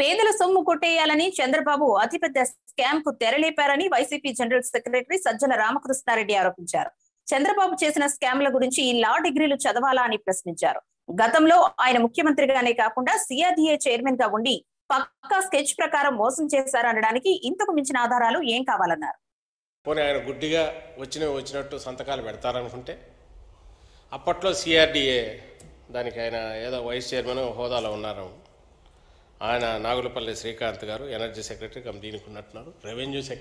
పేదల సొమ్ము కొట్టేయాలని చంద్రబాబు అతిపెద్ద స్కామ్ కు తెరలేపారని వైసీపీ జనరల్ సెక్రటరీ సజ్జల రామకృష్ణారెడ్డి ఆరోపించారు చంద్రబాబు చేసిన స్కామ్ల గురించి ఈ లా డిగ్రీలు చదవాలా అని ప్రశ్నించారు గతంలో ఆయన ముఖ్యమంత్రిగానే కాకుండా సిఆర్డీఏ చైర్మన్ గా ఉండి పక్కా స్కెచ్ ప్రకారం మోసం చేశారనడానికి ఇంతకు మించిన ఆధారాలు ఏం కావాలన్నారు పోనీ ఆయన గుడ్డిగా వచ్చినవి వచ్చినట్టు సంతకాలు పెడతారనుకుంటే అప్పట్లో సిఆర్డిఏ దానికి ఆయన ఏదో వైస్ చైర్మన్ హోదాలో ఉన్నారు ఆయన నాగులపల్లి శ్రీకాంత్ గారు ఎనర్జీ సెక్రటరీ కమ్ దీనికి ఉన్నట్టున్నారు రెవెన్యూ సెక్రటరీ